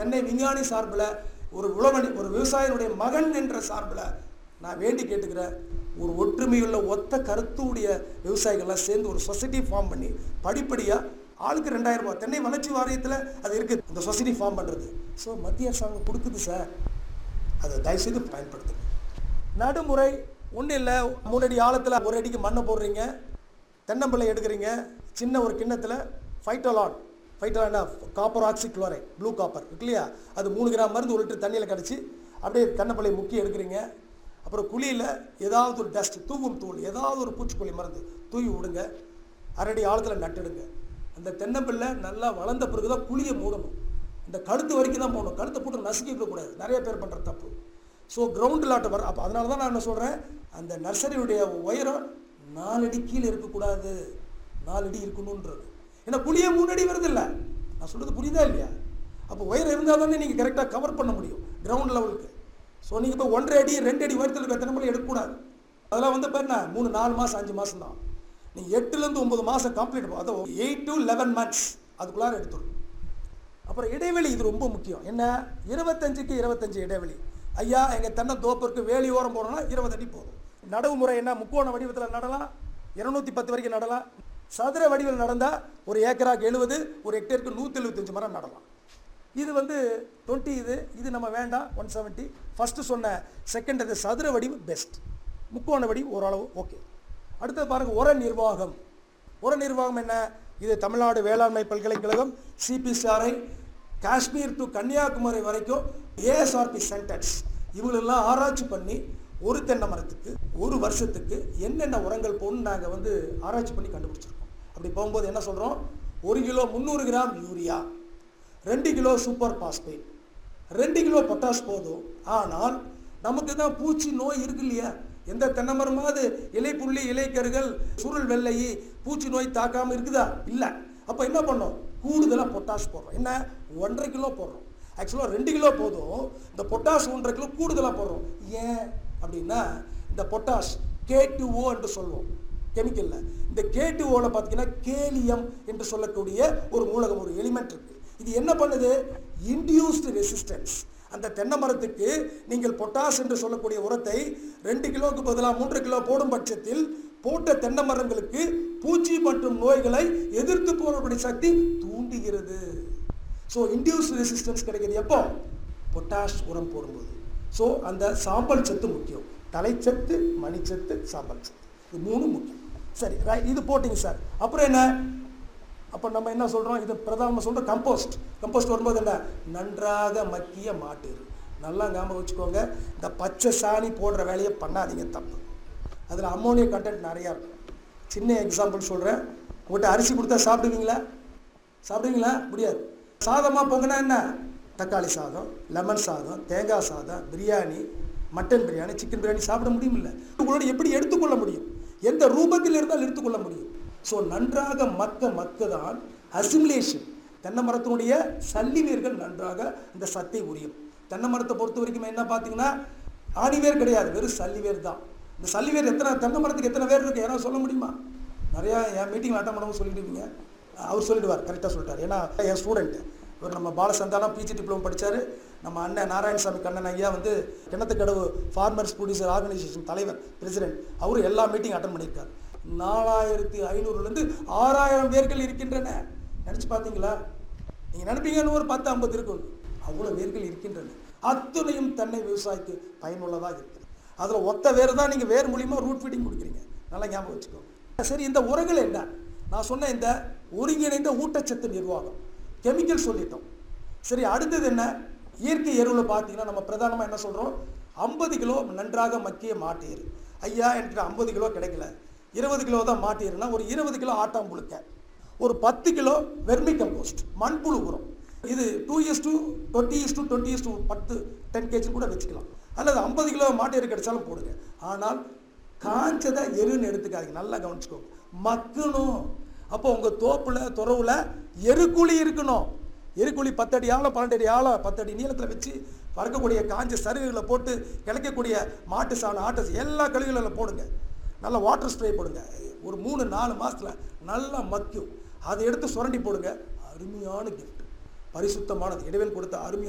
தென்னை விஞ்ஞானி சார்பில் ஒரு உழவனி ஒரு விவசாயினுடைய மகன் என்ற சார்பில் நான் வேண்டி கேட்டுக்கிறேன் ஒரு ஒற்றுமையுள்ள ஒத்த கருத்துடைய விவசாயிகள்லாம் சேர்ந்து ஒரு சொசைட்டி ஃபார்ம் பண்ணி படிப்படியாக ஆளுக்கு ரெண்டாயிரம் ரூபாய் தென்னை வளர்ச்சி வாரியத்தில் அது இருக்குது அந்த சொசைட்டி ஃபார்ம் பண்ணுறது ஸோ மத்திய அரசாங்கம் கொடுக்குது சார் அதை தயவுசெய்து பயன்படுத்துங்க நடுமுறை ஒன்றும் இல்லை மூணு அடி ஆழத்தில் ஒரு அடிக்கு மண்ணை போடுறீங்க தென்னம்பிள்ளை எடுக்கிறீங்க சின்ன ஒரு கிண்ணத்தில் ஃபைட்டலான் ஃபைட்டலான்னா copper oxy chloride blue copper இருக்கு இல்லையா அது மூணு கிராம் மருந்து ஒரு லிட்டர் தண்ணியில் கிடச்சி அப்படியே தென்னம்பிள்ளை முக்கி எடுக்கிறீங்க அப்புறம் குழியில் ஏதாவது ஒரு டஸ்ட் தூவும் தூள் ஏதாவது ஒரு பூச்சிக்கொல்லி மருந்து தூவி விடுங்க அரடி ஆழத்தில் நட்டுடுங்க அந்த தென்னம்பிள்ளை நல்லா வளர்ந்த பிறகு தான் குழியை மூடணும் இந்த கழுத்து வரைக்கும் தான் போகணும் கழுத்தை போட்டு நசுக்கிக்க கூடாது நிறைய பேர் பண்ணுற தப்பு ஸோ கிரவுண்ட் லாட் வர அப்போ அதனால தான் நான் என்ன சொல்கிறேன் அந்த நர்சரியுடைய உயரம் நாலு அடி கீழே இருக்கக்கூடாது நாலு அடி இருக்கணுன்றது ஏன்னா குழியே மூணு அடி வருது இல்லை நான் சொல்கிறது புரியுதா இல்லையா அப்போ உயரம் இருந்தால் தானே நீங்கள் கரெக்டாக கவர் பண்ண முடியும் கிரவுண்ட் லெவலுக்கு ஸோ நீங்கள் இப்போ ஒன்றரை அடி ரெண்டு அடி உயரத்தில் இருக்க எத்தனை மணி எடுக்கக்கூடாது அதெல்லாம் வந்து பாருங்க மூணு நாலு மாதம் அஞ்சு மாதம் தான் நீங்கள் எட்டுலேருந்து ஒம்பது மாதம் கம்ப்ளீட் அதாவது எயிட் டு லெவன் மந்த்ஸ் அதுக்குள்ளார எடுத்துடும் அப்புறம் இடைவெளி இது ரொம்ப முக்கியம் என்ன இருபத்தஞ்சுக்கு இருபத்தஞ்சு இடைவெளி ஐயா எங்கள் தென்னை தோப்பிற்கு வேலி ஓரம் போடணும்னா இருபது அடி போதும் நடவு முறை என்ன முக்கோண வடிவத்தில் நடலாம் இருநூத்தி பத்து வரைக்கும் நடலாம் சதுர வடிவில் நடந்தால் ஒரு ஏக்கராக்கு எழுபது ஒரு ஹெக்டேருக்கு நூற்றி எழுபத்தஞ்சு மரம் நடலாம் இது வந்து டுவெண்ட்டி இது இது நம்ம வேண்டாம் ஒன் செவன்ட்டி ஃபஸ்ட்டு சொன்ன செகண்ட் அது சதுர வடிவு பெஸ்ட் முக்கோண வடிவு ஓரளவு ஓகே அடுத்தது பாருங்கள் உர நிர்வாகம் உர நிர்வாகம் என்ன இது தமிழ்நாடு வேளாண்மை பல்கலைக்கழகம் சிபிசிஆர்ஐ காஷ்மீர் டு கன்னியாகுமரி வரைக்கும் ஏஎஸ்ஆர்பி சென்டர்ஸ் இவங்களெல்லாம் ஆராய்ச்சி பண்ணி ஒரு தென்னை மரத்துக்கு ஒரு வருஷத்துக்கு என்னென்ன உரங்கள் போடணும்னு நாங்கள் வந்து ஆராய்ச்சி பண்ணி கண்டுபிடிச்சிருக்கோம் அப்படி போகும்போது என்ன சொல்கிறோம் ஒரு கிலோ முந்நூறு கிராம் யூரியா ரெண்டு கிலோ சூப்பர் பாஸ்பேட் ரெண்டு கிலோ பொட்டாஷ் போதும் ஆனால் நமக்கு தான் பூச்சி நோய் இருக்கு இல்லையா எந்த தென்னை மரமாவது இலை புள்ளி இலைக்கருகள் சுருள் வெள்ளை பூச்சி நோய் தாக்காமல் இருக்குதா இல்லை அப்போ என்ன பண்ணோம் கூடுதலாக பொட்டாஷ் போடுறோம் என்ன ஒன்றரை கிலோ போடுறோம் ஆக்சுவலாக ரெண்டு கிலோ போதும் இந்த பொட்டாஷ் ஒன்றரை கிலோ கூடுதலாக போடுறோம் ஏன் அப்படின்னா இந்த பொட்டாஷ் கே டூ ஓ என்று சொல்லுவோம் கெமிக்கலில் இந்த கே டூ ஓவில் பார்த்தீங்கன்னா கேலியம் என்று சொல்லக்கூடிய ஒரு மூலகம் ஒரு எலிமெண்ட் இருக்குது இது என்ன பண்ணுது இன்டியூஸ்டு ரெசிஸ்டன்ஸ் அந்த தென்னை மரத்துக்கு நீங்கள் பொட்டாஸ் என்று சொல்லக்கூடிய உரத்தை ரெண்டு கிலோவுக்கு பதிலாக மூன்று கிலோ போடும் பட்சத்தில் போட்ட தென்னை மரங்களுக்கு பூச்சி மற்றும் நோய்களை எதிர்த்து போகக்கூடிய சக்தி தூண்டுகிறது ஸோ இன்டியூஸ் ரெசிஸ்டன்ஸ் கிடைக்கிறது எப்போ பொட்டாஷ் உரம் போடும்போது ஸோ அந்த சாம்பல் சத்து முக்கியம் தலைச்சத்து மணிச்சத்து சாம்பல் சத்து இது மூணு முக்கியம் சரி ரைட் இது போட்டிங்க சார் அப்புறம் என்ன அப்போ நம்ம என்ன சொல்கிறோம் இது பிரதானமாக சொல்கிறோம் கம்போஸ்ட் கம்போஸ்ட் வரும்போது என்ன நன்றாக மக்கிய மாட்டுரு நல்லா ஞாபகம் வச்சுக்கோங்க இந்த பச்சை சாணி போடுற வேலையை பண்ணாதீங்க தப்பு அதில் அம்மோனியா கண்டென்ட் நிறையா இருக்கும் சின்ன எக்ஸாம்பிள் சொல்கிறேன் உங்கள்கிட்ட அரிசி கொடுத்தா சாப்பிடுவீங்களா சாப்பிடுவீங்களா முடியாது சாதமாக பொங்கினா என்ன தக்காளி சாதம் லெமன் சாதம் தேங்காய் சாதம் பிரியாணி மட்டன் பிரியாணி சிக்கன் பிரியாணி சாப்பிட முடியுமில்ல உங்களோட எப்படி எடுத்துக்கொள்ள முடியும் எந்த ரூபத்தில் இருந்தால் எடுத்துக்கொள்ள முடியும் ஸோ நன்றாக மக்க மக்க தான் அசிமுலேஷன் தென்னை மரத்தினுடைய சல்லிவேர்கள் நன்றாக இந்த சத்தை உரியும் தென்னை மரத்தை பொறுத்த வரைக்கும் என்ன பார்த்தீங்கன்னா ஆணிவேர் கிடையாது வெறும் சல்லிவேர் தான் இந்த சல்லிவேர் எத்தனை தென்னை மரத்துக்கு எத்தனை வேர் இருக்குது யாராவது சொல்ல முடியுமா நிறையா என் மீட்டிங்கில் அட்டன் பண்ணவும் சொல்லிடுவீங்க அவர் சொல்லிடுவார் கரெக்டாக சொல்லிட்டார் ஏன்னா என் ஸ்டூடெண்ட் இவர் நம்ம பாலசந்தானம் பிஜி டிப்ளமோ படித்தார் நம்ம அண்ணன் நாராயணசாமி கண்ணன் ஐயா வந்து கிணத்துக்கடவு ஃபார்மர்ஸ் ப்ரொடியூசர் ஆர்கனைசேஷன் தலைவர் பிரசிடென்ட் அவரும் எல்லா மீட்டிங் அட்டன் பண்ணியிருக்கார் நாலாயிரத்தி ஐநூறுலேருந்து ஆறாயிரம் பேர்கள் இருக்கின்றன நினச்சி பார்த்தீங்களா நீங்கள் நினைப்பீங்கன்னு ஒரு பத்து ஐம்பது இருக்கும் அவ்வளோ வேர்கள் இருக்கின்றன அத்துணையும் தென்னை விவசாயிக்கு பயனுள்ளதாக இருக்குது அதில் ஒத்த வேறு தான் நீங்கள் வேறு மூலியமாக ரூட் ஃபீடிங் கொடுக்குறீங்க நல்லா ஞாபகம் வச்சுக்கோங்க சரி இந்த உரங்கள் என்ன நான் சொன்ன இந்த ஒருங்கிணைந்த ஊட்டச்சத்து நிர்வாகம் கெமிக்கல் சொல்லிட்டோம் சரி அடுத்தது என்ன இயற்கை எருவில் பார்த்தீங்கன்னா நம்ம பிரதானமாக என்ன சொல்கிறோம் ஐம்பது கிலோ நன்றாக மக்கிய மாட்டு எரு ஐயா எனக்கு ஐம்பது கிலோ கிடைக்கல இருபது கிலோ தான் மாட்டு எருனா ஒரு இருபது கிலோ ஆட்டாம் புழுக்க ஒரு பத்து கிலோ வெர்மி கம்போஸ்ட் மண்புழு உரம் இது two years to twenty years to twenty years to பத்து டென் கேஜி கூட வச்சுக்கலாம் அல்லது ஐம்பது கிலோ மாட்டு எரு கிடைச்சாலும் போடுங்க ஆனால் காஞ்சதை எருன்னு எடுத்துக்காதீங்க நல்லா கவனிச்சுக்கோங்க மக்கணும் அப்போ உங்கள் தோப்பில் துறவுல எருக்குழி இருக்கணும் எருக்குழி பத்தடி ஆழம் பன்னெண்டு அடி ஆழம் பத்தடி நீளத்தில் வச்சு வறக்கக்கூடிய காஞ்ச சருகுகளை போட்டு கிளைக்கக்கூடிய மாட்டு சாணம் ஆட்டு எல்லா கழிவுகளில் போடுங்க நல்லா வாட்டர் ஸ்ப்ரே போடுங்க ஒரு மூணு நாலு மாதத்தில் நல்லா மக்கும் அதை எடுத்து சுரண்டி போடுங்க அருமையான கிஃப்ட் பரிசுத்தமானது இடைவெளி கொடுத்த அருமையான